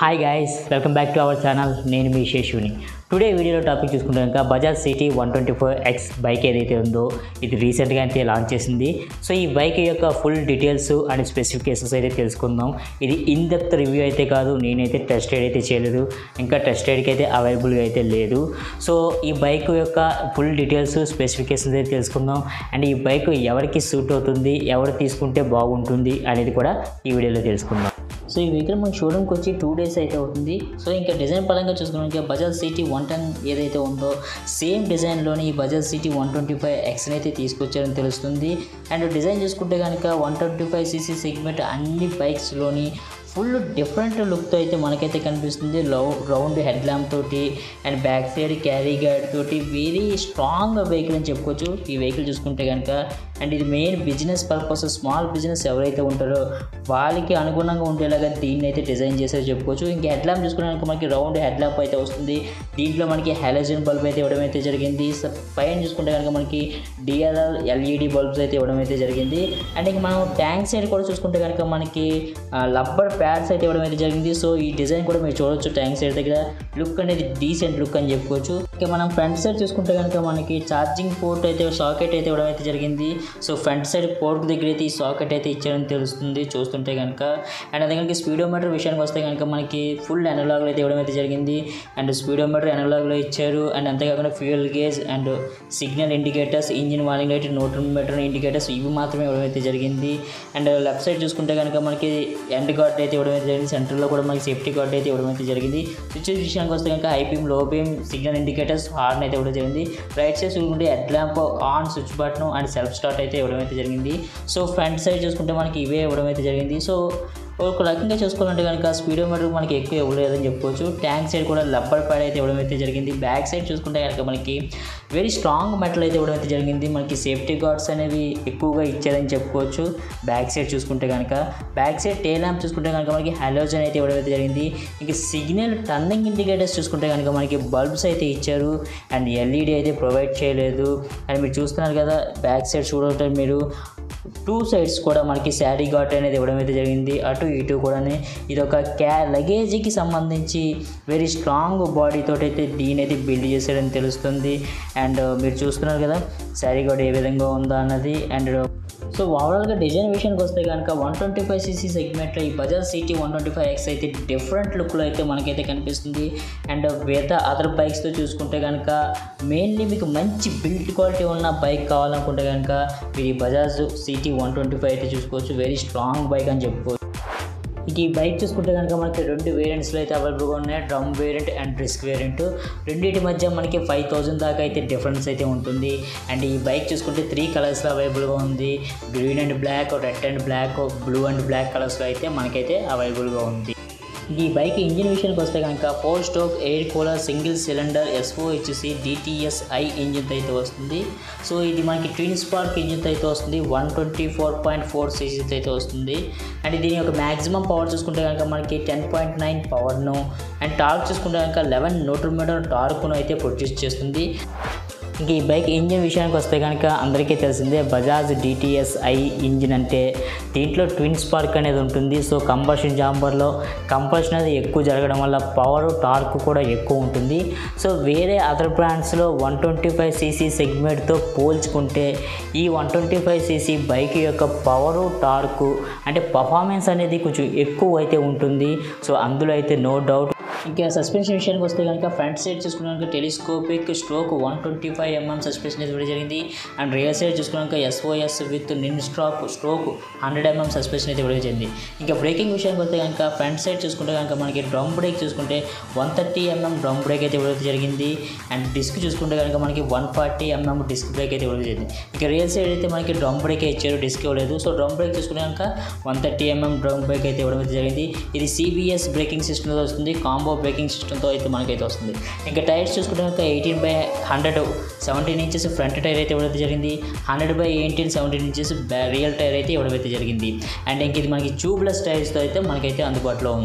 hi guys welcome back to our channel నేను మీ శేషుని టుడే వీడియోలో టాపిక్ చూసుకుంటే కనుక Bajaj CT one twenty four X bike ఏదైతే ఉందో ఇది రీసెంట్గా అయితే లాంచ్ చేసింది సో ఈ బైక్ యొక్క ఫుల్ డీటెయిల్స్ అండ్ స్పెసిఫికేషన్స్ అయితే తెలుసుకుందాం ఇది ఇన్ డెప్త్ రివ్యూ అయితే కాదు నేనైతే టెస్ట్ రైడ్ అయితే చేయలేదు ఇంకా టెస్ట్ రైడ్కి అయితే అవైలబుల్గా అయితే లేదు సో ఈ బైక్ యొక్క ఫుల్ డీటెయిల్స్ స్పెసిఫికేషన్స్ అయితే తెలుసుకుందాం అండ్ ఈ బైక్ ఎవరికి సూట్ అవుతుంది ఎవరు తీసుకుంటే బాగుంటుంది అనేది కూడా ఈ వీడియోలో తెలుసుకుందాం సో ఈ వెహికల్ మనకి షోరూమ్కి వచ్చి టూ డేస్ అయితే అవుతుంది సో ఇంకా డిజైన్ పరంగా చూసుకున్నాక బజాజ్ సిటీ వన్ టెన్ ఏదైతే ఉందో సేమ్ డిజైన్లోని ఈ Bajaj CT one twenty five ఎక్స్ని అయితే తీసుకొచ్చారని తెలుస్తుంది అండ్ డిజైన్ చూసుకుంటే కనుక one twenty five CC segment అన్ని బైక్స్లోని ఫుల్ డిఫరెంట్ లుక్తో అయితే మనకైతే కనిపిస్తుంది లౌ రౌండ్ హెడ్ ల్యాంప్ తోటి and back side carry guard తోటి వెరీ స్ట్రాంగ్ వెహికల్ అని చెప్పుకోవచ్చు ఈ వెహికల్ చూసుకుంటే కనుక అండ్ ఇది main business purpose small business ఎవరైతే ఉంటారో వాళ్ళకి అనుగుణంగా ఉండేలాగా దీన్ని అయితే డిజైన్ చేసారో చెప్పుకోవచ్చు ఇంకా హెడ్ ల్యాంప్ చూసుకున్నాక మనకి రౌండ్ హెడ్ ల్యాంప్ అయితే వస్తుంది దీంట్లో మనకి హాలోజన్ బల్బ్ అయితే ఇవ్వడం అయితే జరిగింది స- పైన చూసుకుంటే కనుక మనకి డిఆర్ఎల్ ఎల్ఈడి బల్బ్స్ అయితే ఇవ్వడం అయితే జరిగింది అండ్ ఇంక మనం ట్యాంక్ సైడ్ కూడా చూసుకుంటే కనుక మనకి లబ్బర్ ప్యాడ్స్ అయితే ఇవ్వడం అయితే జరిగింది సో ఈ డిజైన్ కూడా మీరు చూడొచ్చు ట్యాంక్ సైడ్ దగ్గర లుక్ అనేది డీసెంట్ లుక్ అని చెప్పుకోవచ్చు ఇక మనం ఫ్రంట్ సైడ్ చూసుకుంటే కనుక మనకి ఛార్జింగ్ పోర్ట్ అయితే సాకెట్ అయితే ఇవ్వడం అయితే జరిగింది సో ఫ్రంట్ సైడ్ పోర్ట్ దగ్గర అయితే ఈ సాకెట్ అయితే ఇచ్చారని తెలుస్తుంది చూస్తుంటే కనుక అండ్ అదే కనుక స్పీడోమీటర్ విషయానికి వస్తే కనుక మనకి ఫుల్ అనలాగ్ అయితే ఇవ్వడం అయితే జరిగింది అండ్ స్పీడోమీటర్ అనలాగ్లో ఇచ్చారు అండ్ అంతేకాకుండా fuel gauge and signal indicators engine warning light neutral indicators ఇవి మాత్రమే ఇవ్వడం అయితే జరిగింది అండ్ లెఫ్ట్ సైడ్ చూసుకుంటే కనుక మనకి ఎండ్ గార్డ్ అయితే ఇవ్వడం అయితే జరిగింది సెంటర్లో కూడా మనకి సేఫ్టీ గార్డ్ అయితే ఇవ్వడం అయితే జరిగింది స్విచ్ విషయానికి వస్తే కనుక high beam low beam signal indicators horn అయితే ఇవ్వడం జరిగింది రైట్ సైడ్ చూసుకుంటే head lamp on switch button and self start అయితే ఇవ్వడం అయితే జరిగింది సో ఫ్రంట్ సైడ్ చూసుకుంటే మనకి ఇవే ఇవ్వడం అయితే జరిగింది సో ఒక రకంగా చూసుకోవాలంటే కనుక స్పీడోమీటర్ మనకి ఎక్కువ ఇవ్వలేదని చెప్పుకోవచ్చు ట్యాంక్ సైడ్ కూడా లబ్బర్ ప్యాడ్ అయితే ఇవ్వడం అయితే జరిగింది బ్యాక్ సైడ్ చూసుకుంటే కనుక మనకి వెరీ స్ట్రాంగ్ మెటల్ అయితే ఇవ్వడం అయితే జరిగింది మనకి సేఫ్టీ గార్డ్స్ అనేవి ఎక్కువగా ఇచ్చారని చెప్పుకోవచ్చు బ్యాక్ సైడ్ చూసుకుంటే కనుక బ్యాక్ సైడ్ టే ల్యాంప్ చూసుకుంటే కనుక మనకి హాలోజన్ అయితే ఇవ్వడం అయితే జరిగింది ఇంకా సిగ్నల్ టర్నింగ్ ఇండికేటర్స్ చూసుకుంటే కనుక మనకి బల్బ్స్ అయితే ఇచ్చారు అండ్ ఎల్ఈడి అయితే ప్రొవైడ్ చేయలేదు అండ్ మీరు చూస్తున్నారు కదా బ్యాక్ సైడ్ చూడంటే మీరు టూ సైడ్స్ కూడా మనకి శారీ ఘాట్ అనేది ఇవ్వడం అయితే జరిగింది అటు ఇటు కూడా ఇది ఒక క్యా లగేజీకి సంబంధించి వెరీ స్ట్రాంగ్ బాడీతో అయితే దీని అయితే బిల్డ్ చేశారని తెలుస్తుంది అండ్ మీరు చూస్తున్నారు కదా శారీ ఘాట్ ఏ విధంగా ఉందా అన్నది అండ్ సో ఓవరాల్గా డిజైన్ విషయానికి వస్తే కనుక వన్ ట్వంటీ ఫైవ్ సీసీ సెగ్మెంట్లో ఈ Bajaj CT one twenty five X అయితే డిఫరెంట్ లుక్లో అయితే మనకైతే కనిపిస్తుంది అండ్ మిగతా అదర్ బైక్స్తో చూసుకుంటే కనుక మెయిన్లీ మీకు మంచి బిల్డ్ క్వాలిటీ ఉన్న బైక్ కావాలనుకుంటే కనుక మీరు ఈ Bajaj CT one twenty five అయితే చూసుకోవచ్చు వెరీ స్ట్రాంగ్ బైక్ అని చెప్పుకోవచ్చు ఇక ఈ బైక్ చూసుకుంటే కనుక మనకి రెండు వేరియంట్స్లో అయితే అవైలబుల్గా ఉన్నాయి drum variant and disc variant రెండింటి మధ్య మనకి ఫైవ్ థౌజండ్ దాకా అయితే డిఫరెన్స్ అయితే ఉంటుంది అండ్ ఈ బైక్ చూసుకుంటే త్రీ కలర్స్లో అవైలబుల్గా ఉంది green and black red and black blue and black కలర్స్లో అయితే మనకైతే అవైలబుల్గా ఉంది ఈ బైక్ ఇంజిన్ విషయానికి వస్తే కనుక four stroke air cooler single cylinder SOHC DTS i ఇంజిన్తో అయితే వస్తుంది సో ఇది మనకి ట్విన్ స్పార్క్ ఇంజిన్తో అయితే వస్తుంది one twenty four point four సీసీతో అయితే వస్తుంది అండ్ దీని యొక్క మ్యాక్సిమం పవర్ చూసుకుంటే కనుక మనకి టెన్ పాయింట్ నైన్ పవర్ను అండ్ టార్క్ చూసుకుంటే కనుక లెవెన్ న్యూట్రల్ మీటర్ టార్క్ను అయితే ప్రొడ్యూస్ చేస్తుంది ఇంక ఈ బైక్ ఇంజిన్ విషయానికి వస్తే కనుక అందరికీ తెలిసిందే బజాజ్ డిటిఎస్ ఐ ఇంజిన్ అంటే దీంట్లో ట్విన్ స్పార్క్ అనేది ఉంటుంది సో కంబషన్ జాంబర్లో కంబషన్ అనేది ఎక్కువ జరగడం వల్ల పవర్ టార్క్ కూడా ఎక్కువ ఉంటుంది సో వేరే అదర్ బ్రాండ్స్లో వన్ ట్వంటీ ఫైవ్ సీసీ సెగ్మెంట్తో పోల్చుకుంటే ఈ one twenty five CC bike యొక్క పవరు టార్క్ అంటే పర్ఫార్మెన్స్ అనేది కొంచెం ఎక్కువ అయితే ఉంటుంది సో అందులో అయితే నో డౌట్ ఇంకా సస్పెన్షన్ విషయానికి వస్తే కనుక ఫ్రంట్ సైడ్ చూసుకున్నాక telescopic stroke one twenty five mm suspension అయితే ఇవ్వడం జరిగింది అండ్ రియర్ సైడ్ చూసుకున్నాక ఎస్ఓఎస్ విత్ నిన్ strap stroke hundred mm suspension అయితే ఇవ్వడం జరిగింది ఇంకా బ్రేకింగ్ విషయానికి వస్తే కనుక ఫ్రంట్ సైడ్ చూసుకుంటే కనుక మనకి డ్రమ్ బ్రేక్ చూసుకుంటే one thirty mm drum brake అయితే ఇవ్వడం జరిగింది అండ్ డిస్క్ చూసుకుంటే కనుక మనకి one forty mm disc brake అయితే ఇవ్వడం జరిగింది ఇంకా రియర్ సైడ్ అయితే మనకి డ్రమ్ బ్రేక్ ఇచ్చారు డిస్క్ ఇవ్వలేదు సో డ్రమ్ బ్రేక్ చూసుకుంటే కనుక one thirty mm drum brake అయితే ఇవ్వడం అయితే జరిగింది ఇది సిబిఎస్ బ్రేకింగ్ సిస్టమ్తో వస్తుంది కాంబో బ్రేకింగ్ సిస్టమ్తో అయితే మనకైతే వస్తుంది ఇంకా టైర్స్ చూసుకుంటే కనుక eighteen by hundred seventeen inches front tyre అయితే ఇవ్వడం అయితే జరిగింది hundred by eighteen seventeen inches real tyre అయితే ఇవ్వడం అయితే జరిగింది అండ్ ఇంక ఇది మనకి ట్యూబ్లెస్ టైర్స్తో అయితే మనకైతే అందుబాటులో ఉంది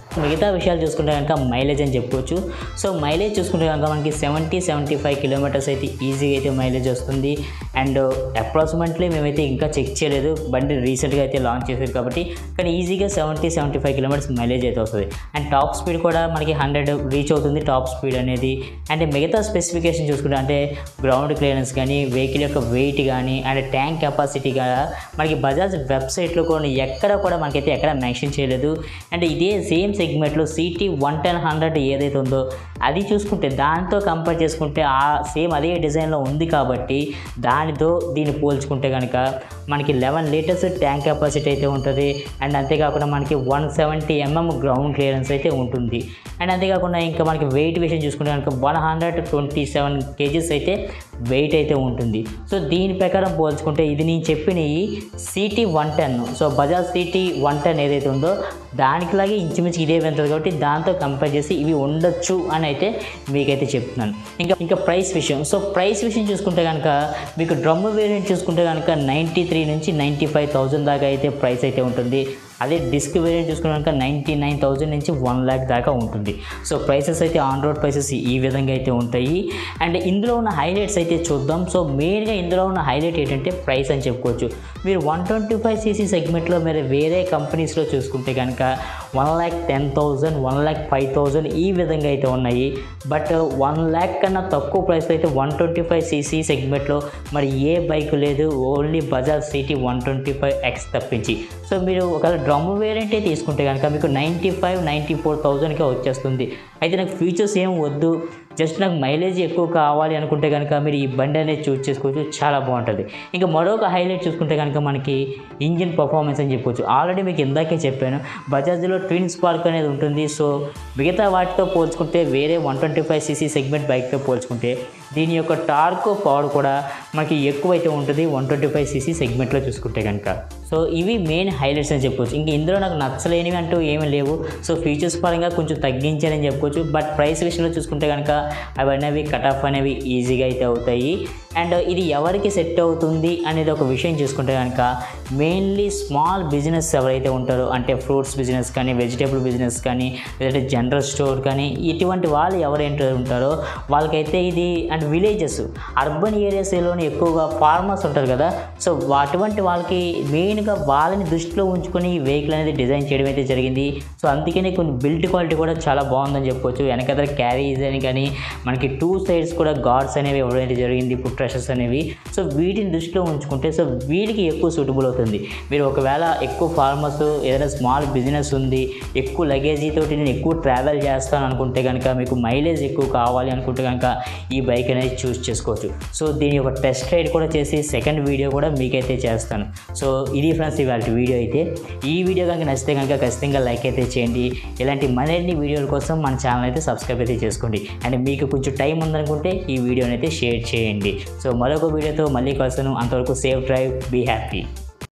మిగతా విషయాలు చూసుకుంటే కనుక మైలేజ్ అని చెప్పుకోవచ్చు సో మైలేజ్ చూసుకుంటే కనుక మనకి సెవెంటీ సెవెంటీ ఫైవ్ కిలోమీటర్స్ అయితే ఈజీగా అయితే మైలేజ్ వస్తుంది అండ్ అప్రాక్సిమేట్లీ మేమైతే ఇంకా చెక్ చేయలేదు బండి రీసెంట్గా అయితే లాంచ్ చేశారు కాబట్టి కానీ ఈజీగా seventy seventy five kilometres mileage అయితే వస్తుంది అండ్ టాప్ స్పీడ్ కూడా మనకి హండ్రెడ్ రీచ్ అవుతుంది టాప్ స్పీడ్ అనేది అండ్ మిగతా స్పెసిఫికేషన్ చూసుకుంటే అంటే గ్రౌండ్ క్లియరెన్స్ కానీ వెహికల్ యొక్క వెయిట్ కానీ అండ్ ట్యాంక్ కెపాసిటీ కూడా మనకి బజాజ్ వెబ్సైట్లో కూడా ఎక్కడ కూడా మనకైతే ఎక్కడ మెన్షన్ చేయలేదు అండ్ ఇదే సేమ్ సెగ్మెంట్లో సిటీ వన్ టెన్ హండ్రెడ్ ఏదైతే ఉందో అది చూసుకుంటే దాంతో కంపేర్ చేసుకుంటే ఆ సేమ్ అదే డిజైన్లో ఉంది కాబట్టి దానితో దీన్ని పోల్చుకుంటే కనుక మనకి లెవెన్ లీటర్స్ ట్యాంక్ కెపాసిటీ అయితే ఉంటుంది అండ్ అంతేకాకుండా మనకి one seventy mm ground clearance అయితే ఉంటుంది అండ్ అంతేకాకుండా ఇంకా మనకి వెయిట్ విషయం చూసుకుంటే కనుక one hundred twenty seven kgs అయితే వెయిట్ అయితే ఉంటుంది సో దీని ప్రకారం పోల్చుకుంటే ఇది నేను చెప్పిన ఈ CT one ten so Bajaj CT one ten ఏదైతే ఉందో దానికిలాగే ఇంచుమించు ఇదే వెళ్తుంది కాబట్టి దాంతో కంపేర్ చేసి ఇవి ఉండొచ్చు అని అయితే మీకైతే చెప్తున్నాను ఇంకా ఇంకా ప్రైస్ విషయం సో ప్రైస్ విషయం చూసుకుంటే కనుక మీకు డ్రమ్ వేరియంట్ చూసుకుంటే కనుక నైంటీ త్రీ నుంచి నైంటీ ఫైవ్ థౌజండ్ దాకా అయితే ప్రైస్ అయితే ఉంటుంది అదే డిస్క్ వేరియంట్ చూసుకున్న కనుక నైంటీ నైన్ థౌజండ్ నుంచి వన్ ల్యాక్ దాకా ఉంటుంది సో ప్రైసెస్ అయితే ఆన్ రోడ్ ప్రైసెస్ ఈ విధంగా అయితే ఉంటాయి అండ్ ఇందులో ఉన్న హైలైట్స్ అయితే చూద్దాం సో మెయిన్గా ఇందులో ఉన్న హైలైట్ ఏంటంటే ప్రైస్ అని చెప్పుకోవచ్చు మీరు వన్ ట్వంటీ ఫైవ్ సీసీ సెగ్మెంట్లో మీరు వేరే కంపెనీస్లో చూసుకుంటే కనుక one lakh ten thousand one lakh five thousand ఈ విధంగా అయితే ఉన్నాయి బట్ వన్ ల్యాక్ కన్నా తక్కువ ప్రైస్లో అయితే వన్ ట్వంటీ ఫైవ్ సీసీ సెగ్మెంట్లో మరి ఏ బైక్ లేదు only Bajaj CT one twenty five X తప్పించి సో మీరు ఒకవేళ డ్రమ్ వేరియంటే తీసుకుంటే కనుక మీకు నైంటీ ఫైవ్ నైంటీ ఫోర్ థౌజండ్కే వచ్చేస్తుంది అయితే నాకు ఫీచర్స్ ఏం వద్దు జస్ట్ నాకు మైలేజ్ ఎక్కువ కావాలి అనుకుంటే కనుక మీరు ఈ బండి అనేది చూస్ చేసుకోవచ్చు చాలా బాగుంటుంది ఇంకా మరొక హైలైట్ చూసుకుంటే కనుక మనకి ఇంజిన్ పర్ఫార్మెన్స్ అని చెప్పొచ్చు ఆల్రెడీ మీకు ఇందాకే చెప్పాను బజాజ్లో ట్విన్ స్పార్క్ అనేది ఉంటుంది సో మిగతా వాటితో పోల్చుకుంటే వేరే one twenty five CC segment బైక్తో పోల్చుకుంటే దీని యొక్క టార్క్ పవర్ కూడా మనకి ఎక్కువైతే ఉంటుంది వన్ ట్వంటీ ఫైవ్ సీసీ సెగ్మెంట్లో చూసుకుంటే కనుక సో ఇవి మెయిన్ హైలైట్స్ అని చెప్పొచ్చు ఇంక ఇందులో నాకు నచ్చలేనివి అంటూ ఏమీ లేవు సో ఫీచర్స్ పరంగా కొంచెం తగ్గించారని చెప్పుకోవచ్చు బట్ ప్రైస్ విషయంలో చూసుకుంటే కనుక అవి అనేవి కట్ ఆఫ్ అనేవి ఈజీగా అయితే అవుతాయి అండ్ ఇది ఎవరికి సెట్ అవుతుంది అనేది ఒక విషయం చూసుకుంటే కనుక మెయిన్లీ స్మాల్ బిజినెస్ ఎవరైతే ఉంటారో అంటే ఫ్రూట్స్ బిజినెస్ కానీ వెజిటేబుల్ బిజినెస్ కానీ లేదంటే జనరల్ స్టోర్ కానీ ఇటువంటి వాళ్ళు ఎవరైతే ఉంటారో వాళ్ళకైతే ఇది అండ్ విలేజెస్ అర్బన్ ఏరియాస్లోని ఎక్కువగా ఫార్మర్స్ ఉంటారు కదా సో అటువంటి వాళ్ళకి మెయిన్గా వాళ్ళని దృష్టిలో ఉంచుకొని ఈ వెహికల్ అనేది డిజైన్ చేయడం అయితే జరిగింది సో అందుకనే కొన్ని బిల్డ్ క్వాలిటీ కూడా చాలా బాగుందని చెప్పుకోవచ్చు వెనకదర క్యారీస్ అని కానీ మనకి టూ సైడ్స్ కూడా గార్డ్స్ అనేవి ఇవ్వడం అయితే జరిగింది ఫుడ్ ట్రషెస్ అనేవి సో వీటిని దృష్టిలో ఉంచుకుంటే సో వీటికి ఎక్కువ సూటబుల్ అవుతుంది మీరు ఒకవేళ ఎక్కువ ఫార్మర్స్ ఏదైనా స్మాల్ బిజినెస్ ఉంది ఎక్కువ లగేజీ తోటి నేను ఎక్కువ ట్రావెల్ చేస్తాను అనుకుంటే కనుక మీకు మైలేజ్ ఎక్కువ కావాలి అనుకుంటే కనుక ఈ బైక్ అనేది చూస్ చేసుకోవచ్చు సో దీని యొక్క టెస్ట్ రైడ్ కూడా చేసి సెకండ్ వీడియో కూడా మీకైతే చేస్తాను సో ఇది ఫ్రెండ్స్ ఇవాళ వీడియో అయితే ఈ వీడియో కనుక నచ్చితే కనుక ఖచ్చితంగా లైక్ అయితే చేయండి ఇలాంటి మరిన్ని వీడియోల కోసం మన ఛానల్ అయితే సబ్స్క్రైబ్ అయితే చేసుకోండి అండ్ మీకు కొంచెం టైం ఉందనుకుంటే ఈ వీడియోని అయితే షేర్ చేయండి సో మరొక వీడియోతో మళ్ళీ కలుస్తాను అంతవరకు సేఫ్ డ్రైవ్ బీ హ్యాపీ